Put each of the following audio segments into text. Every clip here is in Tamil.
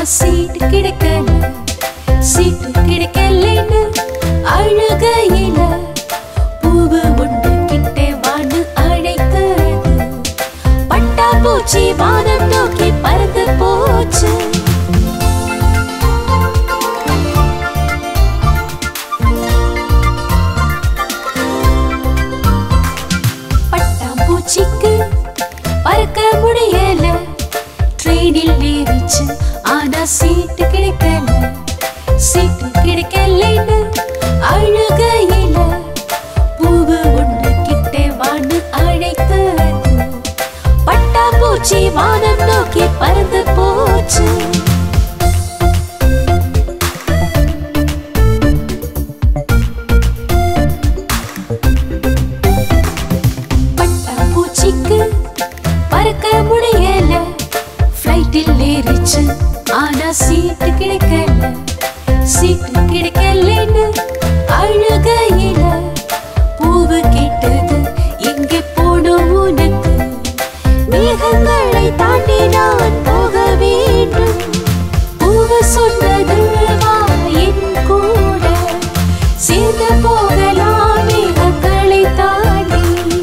சீட்டு கிடைக்கல சீட்டு கிடைக்கலன்னு அழுகையில பூவு ஒன்று கிட்டே வான்னு அழைத்தது பட்டா பூச்சி வானம் நோக்கி பறந்து போச்சு பட்டாம்பூச்சிக்கு பறக்க முடியல ட்ரெயினில் ஏறிச்சு ஆனா சீட்டு கிடைக்கல சீட்டு கிடைக்கலன்னு அழுகையில பூவு ஒன்று கிட்டே வான்னு அழைத்தது பட்டாம்பூச்சி வானம் நோக்கி பறந்து போச்சு பட்டாம்பூச்சிக்கு பறக்க முடியல ஃப்ளைட்டில் ஏறிச்சு ஆனா சீட்டு கிடைக்கல சீட்டு கிடைக்கலன்னு அழுகையில பூவு கேட்டது எங்கே போனோம் உனக்கு மேகங்களை தாண்டி நான் போக வேண்டும் பூவு சொன்னது வா என் கூட சேர்ந்து போகலாம் மேகங்களை தாண்டி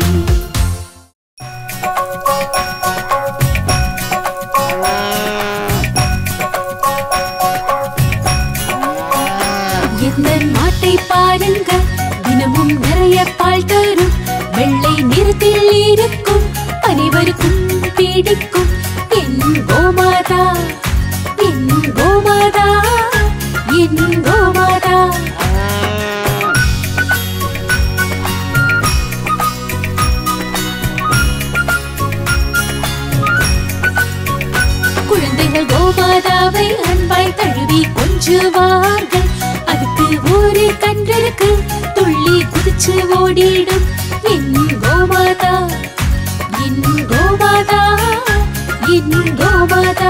எந்த நாட்டை பாருங்க தினமும் நிறைய பால் தரும் வெள்ளை நிறத்தில் இருக்கும் அனைவருக்கும் பிடிக்கும் என் கோமாதா என் கோமாதா என் கோமாதா குழந்தைகள் கோமாதாவை அன்பாய் தழுவி கொஞ்சுவார்கள் அதுக்கு ஒரு கன்றிருக்கு துள்ளி குதிச்சு ஓடிடும் என் கோமாதா என் கோமாதா என் கோமாதா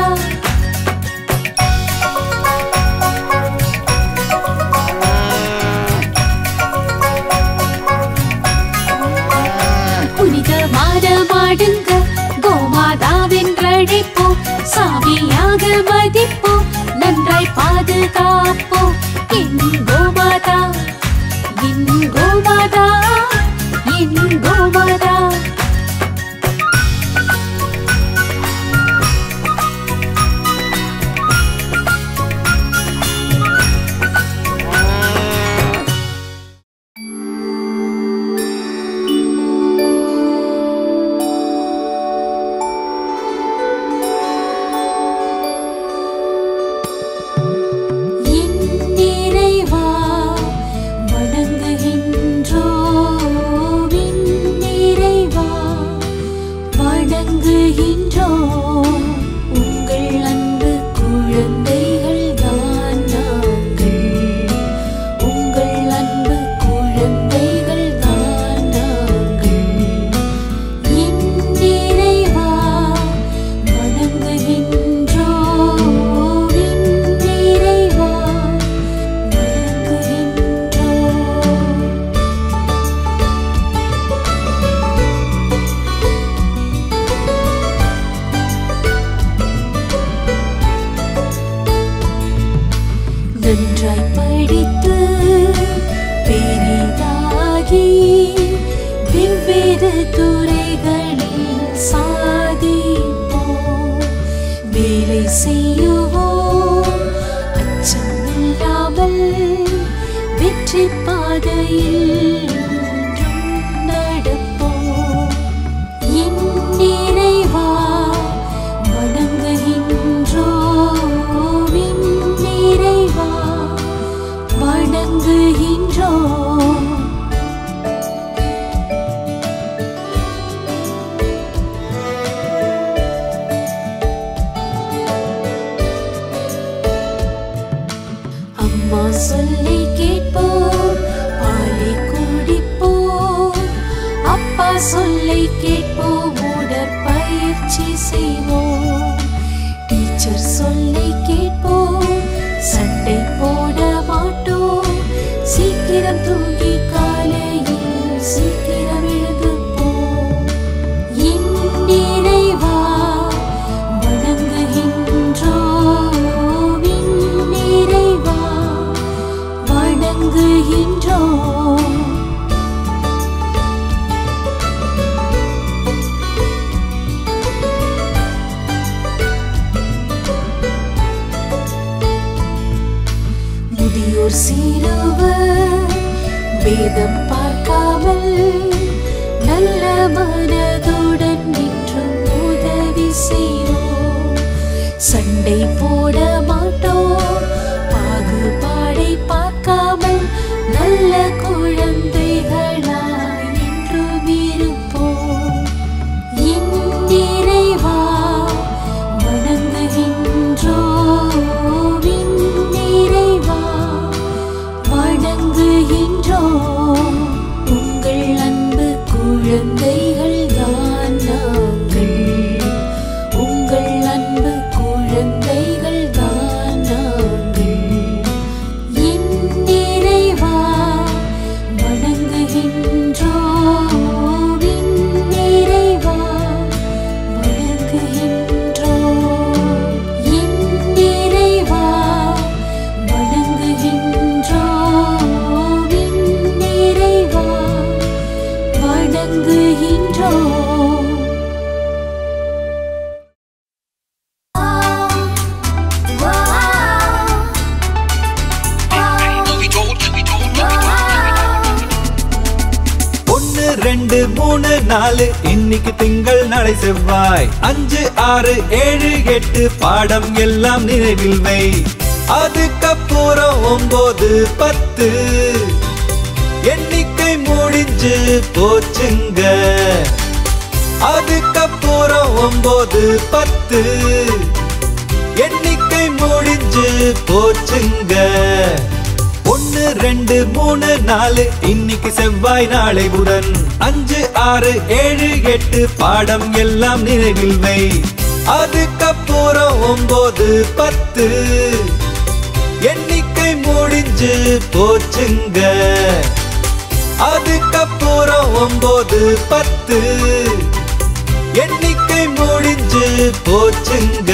புனிதமான மாடுங்க கோமாதாவென்றழைப்போம் சாமியாக மதிப்போம் நன்றாய் பாதுகாப்போம் என் கோமாதா என் கோமாதா என் கோமாதா என் நிறைவா வணங்குகின்றோம் என் நிறைவா வணங்குகின்றோம் உங்கள் அன்பு குழந்தைகள் தான் நாங்கள் உங்கள் அன்பு குழந்தைகள் தான் நாங்கள் என் நிறைவா வணங்குகின்றோம் என் நிறைவா வணங்குகின்றோம் நன்றாய் படித்து பெரிதாகி வெவ்வேறு துறைகளில் சாதிப்போம் வேலை செய்யுவோம் அச்சமில்லாமல் வெற்றி பாதையில் என்றும் நடப்போம் என் நிறைவா வணங்குகின்றோம் என் நிறைவா வணங்குகின்றோம் அம்மா சொல்லை கேட்போம் பாலை குடிப்போம் அப்பா சொல்லை கேட்போம் உடற்பயிற்சி செய்வோம் டீச்சர் சொல்லை கேட்போம் சண்டை போட மாட்டோம் சீக்கிரம் தூங்கி காலையில் சீக்கிரம் எழுந்துப்போம் என் நிறைவா வணங்குகின்றோம் ஓர் சிறுவர் வேதம் பார்க்காமல் நல்ல மனதுடன் நின்றும் உதவி செய்வோம் சண்டை போட மாட்டோம் பாகுபாடை பார்க்காமல் நல்ல குழந்தைகளாய் என்றும் இருப்போம் என் இறைவா வணங்குகின்றோம் என் இறைவா வணங்குகின்றோம் உங்கள் அன்பு குழந்தைகள் தான் நாங்கள் உங்கள் அன்பு குழந்தைகள் தான் நாங்கள் என் இறைவா வணங்குகின்றோம் என் இறைவா வணங்குகின்றோம் என் இறைவா வணங்குகின்றோம் என் இறைவா வணங்குகின்றோம் Movie told, movie told, movie told. ஒன்னு ரெண்டு மூணு நாலு இன்னைக்கு திங்கள் நாளை செவ்வாய் அஞ்சு ஆறு ஏழு எட்டு பாடம் எல்லாம் நினைவில் வை அதுக்கப்புறம் ஒன்பது பத்து எண்ணிக்கை முடிஞ்சு போச்சுங்க அதுக்கப்புறம் ஒன்பது பத்து எண்ணிக்கை முடிஞ்சு போச்சுங்க ஒன்னு ரெண்டு மூணு நாலு இன்னைக்கு செவ்வாய் நாளை புதன் அஞ்சு ஆறு ஏழு எட்டு பாடம் எல்லாம் நினைவில் வை அதுக்கப்புறம் ஒன்பது பத்து எண்ணிக்கை முடிஞ்சு போச்சுங்க அதுக்கப்புறம் ஒன்பது பத்து எண்ணிக்கை முடிஞ்சு போச்சுங்க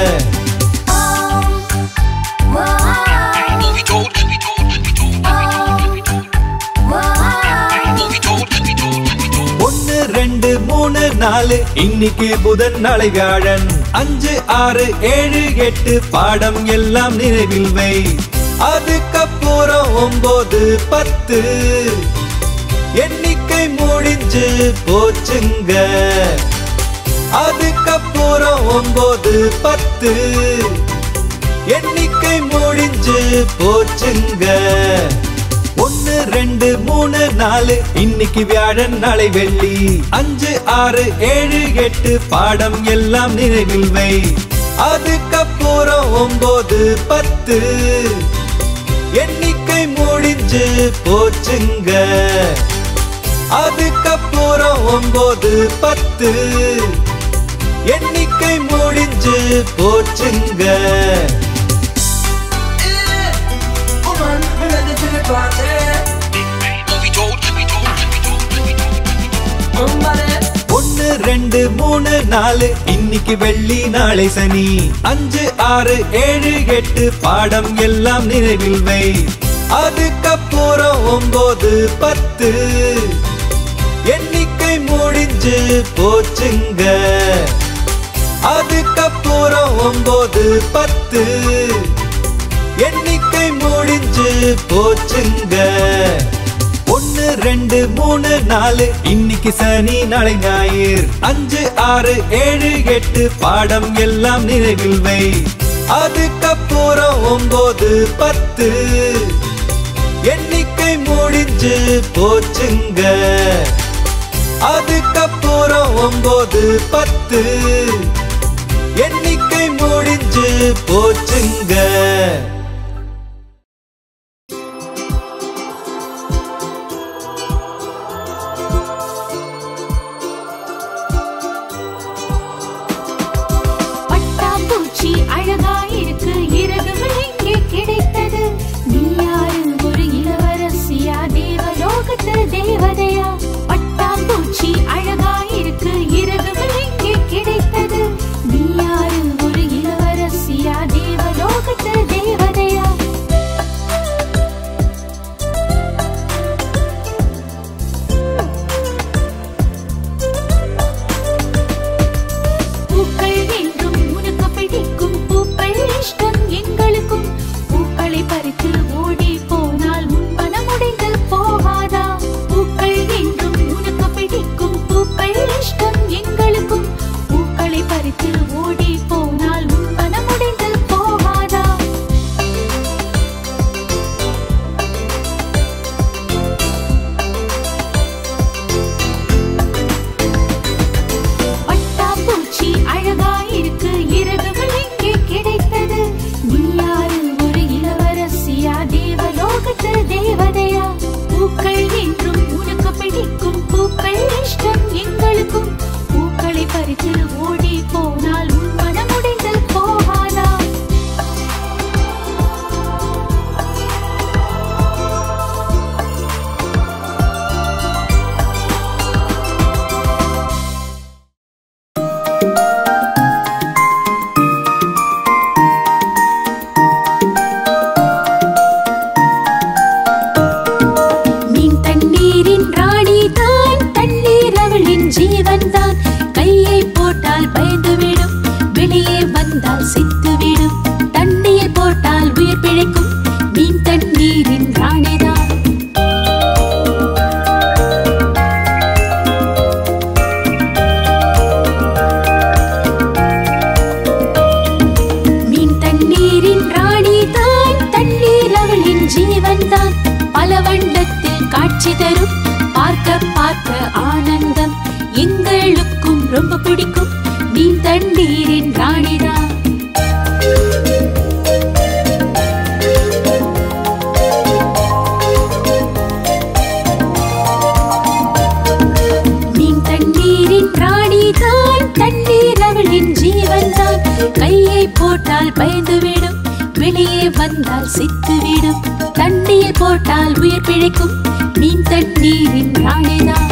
Movie told, movie told, movie told, movie told, movie told. Movie told, movie told, movie told. ஒன்னு ரெண்டு மூணு நாலு இன்னைக்கு புதன் நாளை வியாழன் அஞ்சு ஆறு ஏழு எட்டு பாடம் எல்லாம் நினைவில் வை அதுக்கப்புறம் ஒன்பது பத்து எண்ணிக்கை முடிஞ்சு போச்சுங்க அதுக்கப்புறம் ஒன்பது பத்து எண்ணிக்கை முடிஞ்சு போச்சுங்க ஒன்னு ரெண்டு மூணு நாலு இன்னைக்கு வியாழன் நாளை வெள்ளி அஞ்சு ஆறு ஏழு எட்டு பாடம் எல்லாம் நினைவில் வை அதுக்கப்புறம் ஒன்பது பத்து எண்ணிக்கை முடிஞ்சு போச்சுங்க அதுக்கப்புறம் ஒன்பது பத்து எண்ணிக்கை முடிஞ்சு போச்சுங்க Movie told, movie told, movie told, movie told. ஒன்னு ரெண்டு மூணு நாலு இன்னைக்கு வெள்ளி நாளை சனி அஞ்சு ஆறு ஏழு எட்டு பாடம் எல்லாம் நினைவில் வை அதுக்கப்புறம் ஒன்பது பத்து எண்ணிக்கை முடிஞ்சு போச்சுங்க அதுக்கப்புறம் ஒன்பது பத்து எண்ணிக்கை முடிஞ்சு போச்சுங்க ஒன்னு ரெண்டு மூணு நாலு இன்னைக்கு சனி நாளை ஞாயிறு அஞ்சு ஆறு ஏழு எட்டு பாடம் எல்லாம் நினைவில் வை அதுக்கப்புறம் ஒன்பது பத்து எண்ணிக்கை முடிஞ்சு போச்சுங்க அதுக்கப்புறம் ஒன்பது பத்து எண்ணிக்கை முடிஞ்சு போச்சுங்க பட்டாம்பூச்சி அழகாயிருக்கு இறகுகள் எங்கே கிடைத்தது நீ யாரு ஒரு இளவரசியா தேவலோகத்து தேவதையா பட்டாம்பூச்சி அழகாயிருக்கு இறகுகள் எங்கே கிடைத்தது நீ யாரு ஒரு இளவரசியா தேவலோகத்து காட்சி தரும் பார்க்க பார்க்க ஆனந்தம் எங்களுக்கும் ரொம்ப பிடிக்கும் மீன் தண்ணீரின் ராணிதான் மீன் தண்ணீரின் ராணிதான் தண்ணீர் அவளின் ஜீவன்தான் கையை போட்டால் பயந்து விடும் வெளியே வந்தால் சித்து விடும் தண்ணீர் போட்டால் உயிர் பிழைக்கும் மீன் தண்ணீரின் ராணிதான்